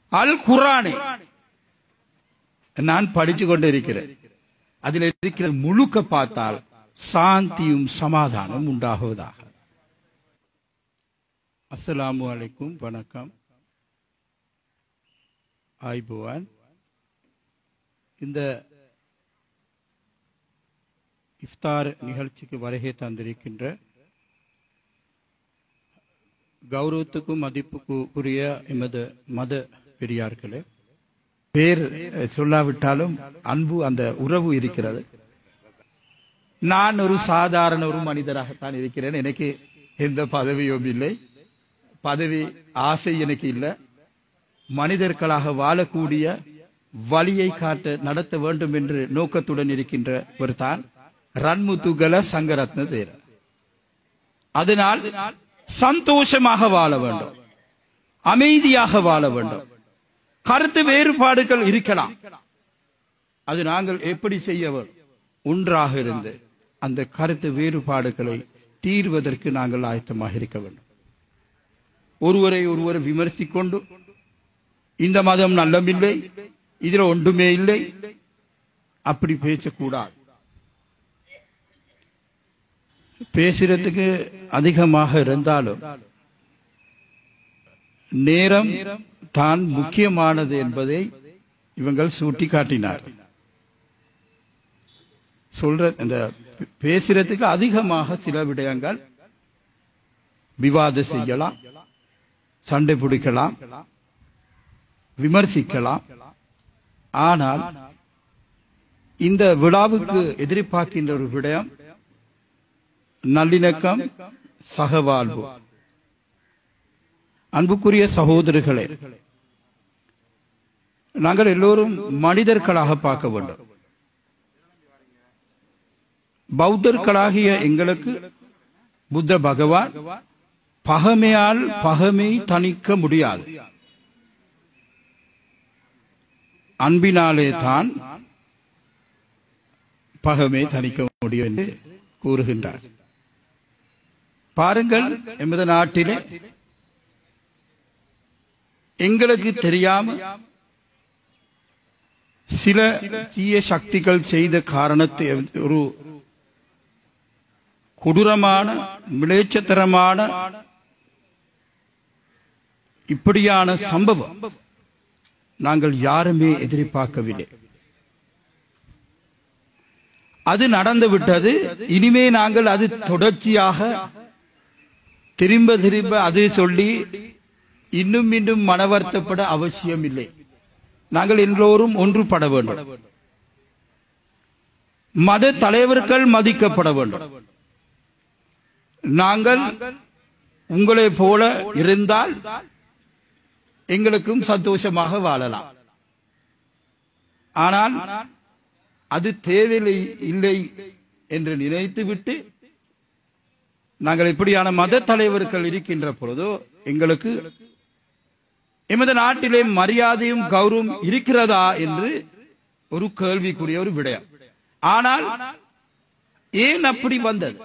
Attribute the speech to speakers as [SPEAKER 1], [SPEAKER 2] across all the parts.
[SPEAKER 1] அல் குரானை நான் படிச்சு கொண்டு இருக்கிறேன் அதில் இருக்கிற முழுக்க பார்த்தால் சாந்தியும் சமாதானம் உண்டாகுவதாக அஸ்ஸலாமு அலைக்கும் வணக்கம் ஆய்புவான் இந்த இஃப்தார் நிகழ்ச்சிக்கு வருகை தந்திருக்கின்ற கௌரவத்துக்கும் மதிப்புக்கு உரிய எமது மத பெரியார்களே பேர் சொல்லாவிட்டாலும் அன்பு அந்த உறவு இருக்கிறது நான் ஒரு சாதாரண ஒரு மனிதராகத்தான் இருக்கிறேன் எனக்கு எந்த பதவியும் இல்லை பதவி ஆசை எனக்கு இல்லை மனிதர்களாக வாழக்கூடிய வழியை காட்ட நடத்த வேண்டும் என்று நோக்கத்துடன் இருக்கின்ற ஒரு தான் ரன்முத்துகல சங்கரத்ன தேர அதனால் சந்தோஷமாக வாழ வேண்டும் அமைதியாக வாழ வேண்டும் கருத்து வேறுபாடுகள் இருக்கலாம் அது நாங்கள் எப்படி செய்யவர் ஒன்றாக இருந்து அந்த கருத்து வேறுபாடுகளை தீர்வதற்கு நாங்கள் ஆயத்தமாக இருக்க வேண்டும் ஒருவரை ஒருவர் விமர்சிக்கொண்டு இந்த மதம் நல்லமில்லை இதுல ஒன்றுமே இல்லை அப்படி பேசக்கூடாது பேசுறதுக்கு அதிகமாக இருந்தாலும் நேரம் தான் முக்கியமானது என்பதை இவங்கள் சுட்டி காட்டினார் சொல்ற இந்த பேசுறதுக்கு அதிகமாக சில விடயங்கள் விவாதம் செய்யலாம் சண்டை பிடிக்கலாம் விமர்சிக்கலாம் ஆனால் இந்த விழாவுக்கு எதிர்பார்க்கின்ற ஒரு விடயம் நல்லிணக்கம் சகவாழ்வு அன்புக்குரிய சகோதரர்களே நாங்கள் எல்லோரும் மனிதர்களாக பார்க்க வேண்டும் பௌத்தர்களாகிய எங்களுக்கு புத்த பகவான் பகமையால் பகமை தணிக்க முடியாது அன்பினாலே தான் பகமை தணிக்க முடியும் என்று கூறுகின்றார் பாருங்கள் எமது நாட்டிலே எங்களுக்கு தெரியாம சில தீய சக்திகள் செய்த காரணத்தை ஒரு கொடூரமான மிளேச்சத்தரமான இப்படியான சம்பவம் நாங்கள் யாருமே எதிர்பார்க்கவில்லை அது நடந்து விட்டது இனிமே நாங்கள் அது தொடர்ச்சியாக திரும்ப திரும்ப அது சொல்லி இன்னும் இன்னும் மனவர்த்தப்பட அவசியம் இல்லை நாங்கள் எல்லோரும் ஒன்றுபட வேண்டும் மத தலைவர்கள் மதிக்கப்பட வேண்டும் நாங்கள் உங்களை போல இருந்தால் எங்களுக்கும் சந்தோஷமாக வாழலாம் ஆனால் அது தேவையில்லை இல்லை என்று நினைத்துவிட்டு நாங்கள் இப்படியான மத தலைவர்கள் இருக்கின்ற பொழுதோ எங்களுக்கு எமது நாட்டிலே மரியாதையும் கௌரவம் இருக்கிறதா என்று ஒரு கேள்விக்குரிய ஒரு விடயம் ஆனால் ஏன் அப்படி வந்தது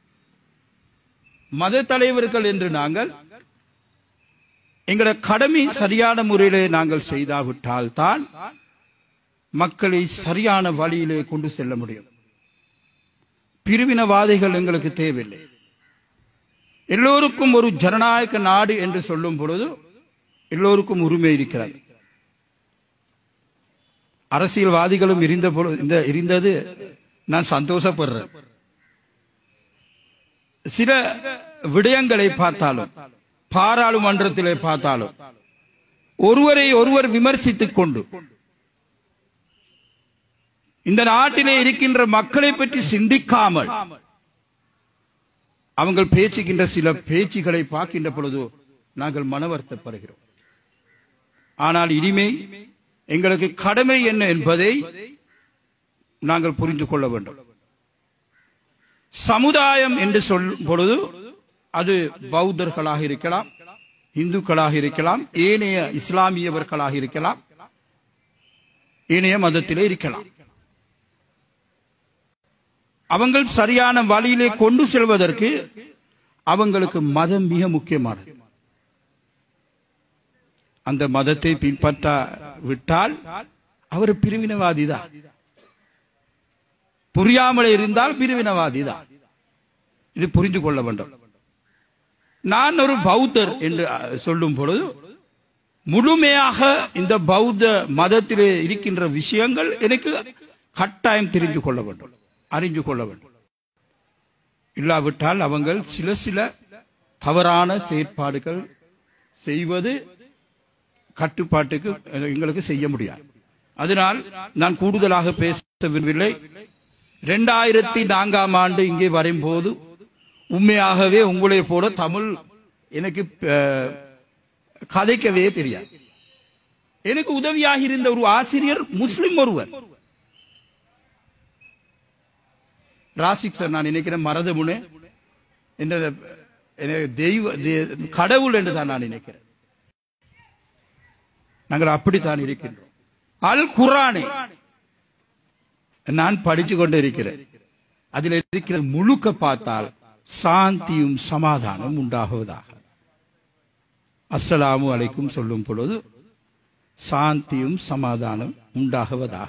[SPEAKER 1] மத தலைவர்கள் என்று நாங்கள் எங்களோட கடமை சரியான முறையிலே நாங்கள் செய்தாவிட்டால் தான் மக்களை சரியான வழியிலே கொண்டு செல்ல முடியும் பிரிவினவாதிகள் எங்களுக்கு தேவையில்லை எல்லோருக்கும் ஒரு ஜனநாயக நாடு என்று சொல்லும் பொழுது எல்லோருக்கும் உரிமை இருக்கிறது அரசியல்வாதிகளும் இருந்த பொழுது இந்த இருந்தது நான் சந்தோஷப்படுறேன் சில விடயங்களை பார்த்தாலும் பாராளுமன்றத்திலே பார்த்தாலும் ஒருவரை ஒருவர் விமர்சித்துக் கொண்டு இந்த நாட்டிலே இருக்கின்ற மக்களை பற்றி சிந்திக்காமல் அவங்கள் பேச்சுகின்ற சில பேச்சுகளை பார்க்கின்ற பொழுது நாங்கள் மனவர்த்தப்படுகிறோம் ஆனால் இனிமே எங்களுக்கு கடமை என்ன என்பதை நாங்கள் புரிந்து கொள்ள வேண்டும் சமுதாயம் என்று சொல்லும் பொழுது அது பௌத்தர்களாக இருக்கலாம் இந்துக்களாக இருக்கலாம் ஏனைய இஸ்லாமியவர்களாக இருக்கலாம் ஏனைய மதத்திலே இருக்கலாம் அவங்கள் சரியான வழியிலே கொண்டு செல்வதற்கு அவங்களுக்கு மதம் மிக முக்கியமானது அந்த மதத்தை பின்பற்ற விட்டால் அவர் பிரிவினவாதி தான் புரியாமல் இருந்தால் பிரிவினவாதி தான் இது புரிந்து கொள்ள வேண்டும் நான் ஒரு பௌத்தர் என்று அஹ், சொல்லும் பொழுது முழுமையாக இந்த பௌத்த மதத்திலே இருக்கின்ற விஷயங்கள் எனக்கு கட்டாயம் தெரிந்து கொள்ள வேண்டும் அறிந்து கொள்ள வேண்டும் இல்லாவிட்டால் அவங்க சில சில தவறான செயற்பாடுகள் செய்வது கட்டுப்பாட்டுக்கு எங்களுக்கு செய்ய முடியாது அதனால் நான் கூடுதலாக பேச விரும்பவில்லை இரண்டாயிரத்தி நான்காம் ஆண்டு இங்கே வரும்போது உண்மையாகவே உங்களை போல தமிழ் எனக்கு அஹ், கதைக்கவே தெரியாது எனக்கு உதவியாக இருந்த ஒரு ஆசிரியர் முஸ்லிம் ஒருவர் ராசிக் சார் நான் நினைக்கிறேன் மரதமுனே என்ற எனக்கு தெய்வ தே- கடவுள் என்று தான் நான் நினைக்கிறேன் நாங்கள் அப்படித்தான் இருக்கின்றோம் அல் குரானை நான் படிச்சு கொண்டு இருக்கிறேன் அதில் இருக்கிற முழுக்க பார்த்தால் சாந்தியும் சமாதானம் உண்டாகுவதாக அஸ்ஸலாமு அலைக்கும் சொல்லும் பொழுது சாந்தியும் சமாதானம் உண்டாகுவதாக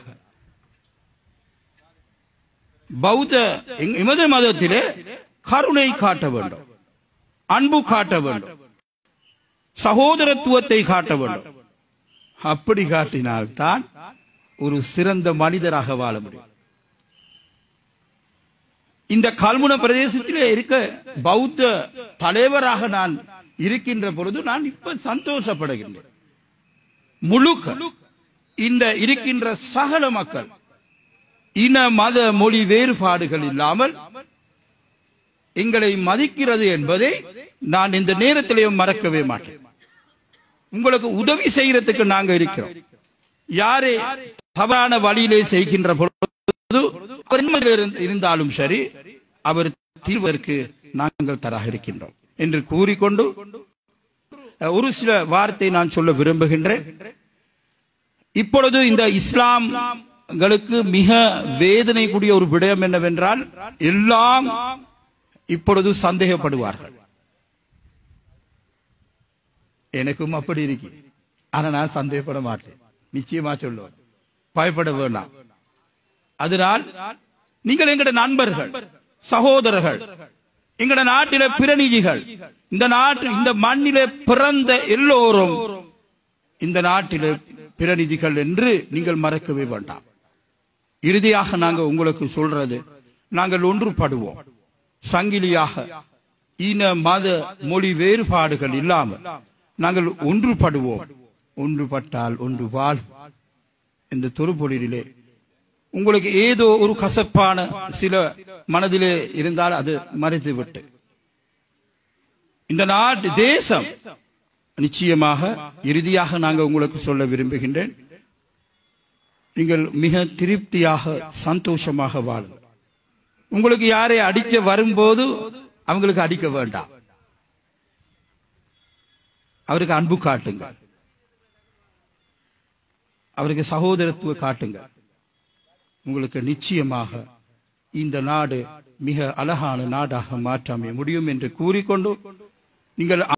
[SPEAKER 1] பௌத்த எங்க- எமது மதத்திலே கருணை காட்ட வேண்டும் அன்பு காட்ட வேண்டும் சகோதரத்துவத்தை காட்ட வேண்டும் அப்படி காட்டினால்தான் ஒரு சிறந்த மனிதராக வாழ முடியும் இந்த கல்முன பிரதேசத்திலே இருக்க பௌத்த தலைவராக நான் இருக்கின்ற பொழுது நான் இப்ப சந்தோஷப்படுகின்றேன் முழுக்க இந்த இருக்கின்ற சகல மக்கள் இன மத மொழி வேறுபாடுகள் இல்லாமல் எங்களை மதிக்கிறது என்பதை நான் இந்த நேரத்திலேயும் மறக்கவே மாட்டேன் உங்களுக்கு உதவி செய்யறதுக்கு நாங்க இருக்கிறோம் யாரே தவறான வழியிலே செய்கின்ற பொழுது அவர் எம்மதில் இருந்த- இருந்தாலும் சரி அவர் தீர்வதற்கு நாங்கள் தராக இருக்கின்றோம் என்று கூறிக்கொண்டு அஹ், ஒரு சில வார்த்தை நான் சொல்ல விரும்புகின்றேன் இப்பொழுது இந்த இஸ்லாம்களுக்கு மிக வேதனை கூடிய ஒரு விடயம் என்னவென்றால் எல்லாம் இப்பொழுது சந்தேகப்படுவார்கள் எனக்கும் அப்படி இருக்கு ஆனா நான் சந்தேகப்பட மாட்டேன் நிச்சயமா சொல்லுவேன் பயப்பட வேண்டாம் அதனால் நீங்கள் எங்கட நண்பர்கள் சகோதரர்கள் எங்கட நாட்டில பிரதிநிதிகள் இந்த நாட்டு இந்த மண்ணிலே பிறந்த எல்லோரும் இந்த நாட்டிலே பிரதிநிதிகள் என்று நீங்கள் மறக்கவே வேண்டாம் இறுதியாக நாங்க உங்களுக்கு சொல்றது நாங்கள் ஒன்றுபடுவோம் சங்கிலியாக இன மத மொழி வேறுபாடுகள் இல்லாமல் நாங்கள் ஒன்றுபடுவோம் ஒன்றுபட்டால் ஒன்று வாழ் இந்த தொறுபொழிலே உங்களுக்கு ஏதோ ஒரு கசப்பான சில மனதிலே இருந்தால் அது மறைத்து விட்டு இந்த நாட்டு தேசம் நிச்சயமாக இறுதியாக நாங்கள் உங்களுக்கு சொல்ல விரும்புகின்றேன் நீங்கள் மிக திருப்தியாக சந்தோஷமாக வாழுங்கள் உங்களுக்கு யாரை அடிக்க வரும்போது அவங்களுக்கு அடிக்க வேண்டாம் அவருக்கு அன்பு காட்டுங்க அவருக்கு சகோதரத்துவ காட்டுங்க உங்களுக்கு நிச்சயமாக இந்த நாடு மிக அழகான நாடாக மாற்ற அமைய முடியும் என்று கூறிக்கொண்டு நீங்கள்